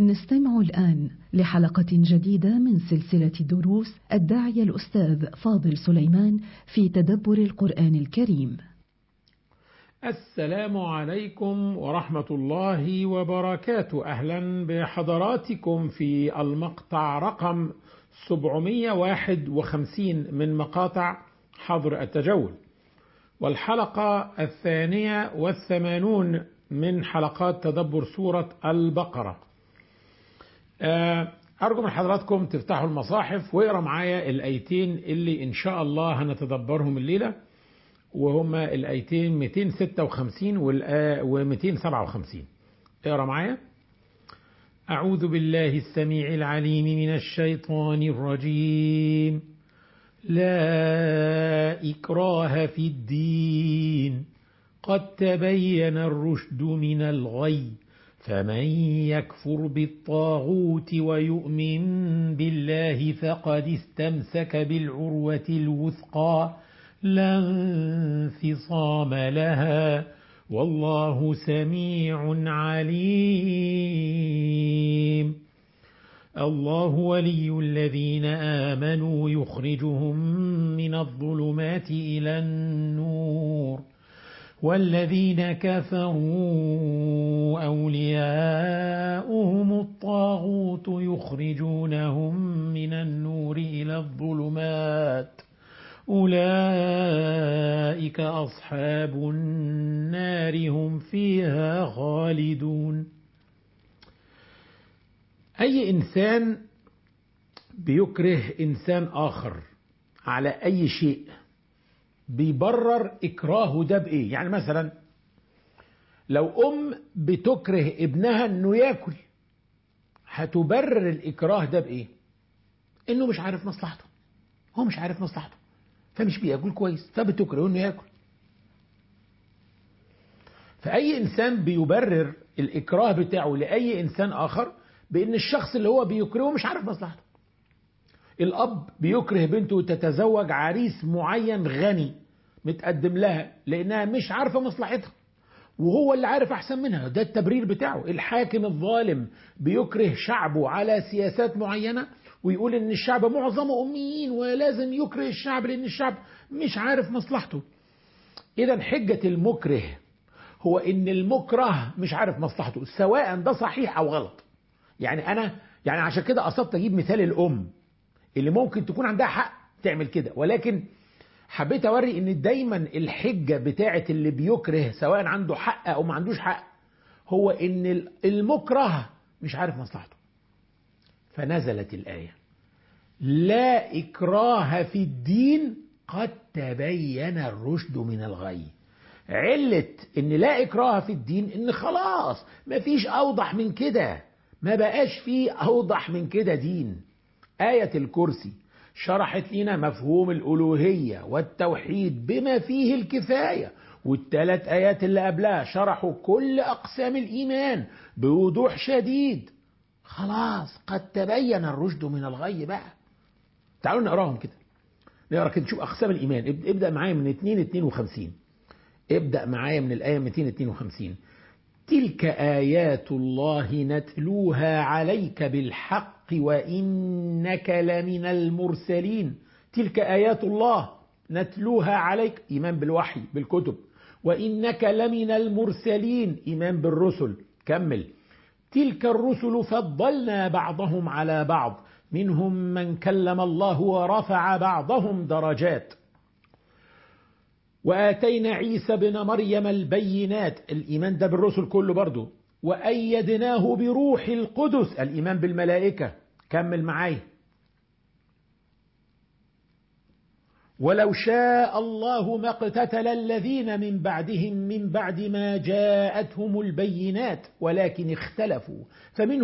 نستمع الآن لحلقة جديدة من سلسلة دروس الداعية الأستاذ فاضل سليمان في تدبر القرآن الكريم. السلام عليكم ورحمة الله وبركاته، أهلا بحضراتكم في المقطع رقم 751 من مقاطع حظر التجول. والحلقة الثانية والثمانون من حلقات تدبر سورة البقرة. أرجو من حضراتكم تفتحوا المصاحف واقرا معايا الآيتين اللي إن شاء الله هنتدبرهم الليلة وهما الآيتين 256 و 257 اقرا معايا أعوذ بالله السميع العليم من الشيطان الرجيم لا إكراه في الدين قد تبين الرشد من الغي فمن يكفر بالطاغوت ويؤمن بالله فقد استمسك بالعروة الوثقى لا انفصام لها والله سميع عليم الله ولي الذين آمنوا يخرجهم من الظلمات إلى النور والذين كفروا أولياؤهم الطاغوت يخرجونهم من النور إلى الظلمات أولئك أصحاب النار هم فيها خالدون أي إنسان بيكره إنسان آخر على أي شيء بيبرر إكراهه ده بإيه يعني مثلا لو أم بتكره ابنها أنه ياكل هتبرر الإكراه ده بإيه إنه مش عارف مصلحته هو مش عارف مصلحته فمش بياكل كويس فبتكره انه ياكل فأي إنسان بيبرر الإكراه بتاعه لأي إنسان آخر بأن الشخص اللي هو بيكرهه مش عارف مصلحته الأب بيكره بنته تتزوج عريس معين غني متقدم لها لأنها مش عارفة مصلحتها وهو اللي عارف أحسن منها ده التبرير بتاعه الحاكم الظالم بيكره شعبه على سياسات معينة ويقول ان الشعب معظمه اميين ولازم يكره الشعب لان الشعب مش عارف مصلحته اذا حجة المكره هو ان المكره مش عارف مصلحته سواء ده صحيح او غلط يعني انا يعني عشان كده قصدت اجيب مثال الام اللي ممكن تكون عندها حق تعمل كده ولكن حبيت اوري ان دايما الحجة بتاعت اللي بيكره سواء عنده حق او ما عندوش حق هو ان المكره مش عارف مصلحته فنزلت الآية لا إكراه في الدين قد تبين الرشد من الغي علة إن لا إكراه في الدين إن خلاص مفيش أوضح من كده ما بقاش فيه أوضح من كده دين آية الكرسي شرحت لنا مفهوم الألوهية والتوحيد بما فيه الكفاية والثلاث آيات اللي قبلها شرحوا كل أقسام الإيمان بوضوح شديد خلاص قد تبين الرشد من الغي بقى تعالوا نقراهم كده نقرا كده نشوف اقسام الايمان ابدا معايا من 2 52 ابدا معايا من الايه 252 تلك ايات الله نتلوها عليك بالحق وانك لمن المرسلين تلك ايات الله نتلوها عليك ايمان بالوحي بالكتب وانك لمن المرسلين ايمان بالرسل كمل تلك الرسل فضلنا بعضهم على بعض منهم من كلم الله ورفع بعضهم درجات وآتينا عيسى بن مريم البينات الإيمان ده بالرسل كله برضه وأيدناه بروح القدس الإيمان بالملائكة كمل معايا ولو شاء الله ما اقتتل الذين من بعدهم من بعد ما جاءتهم البينات ولكن اختلفوا فمنهم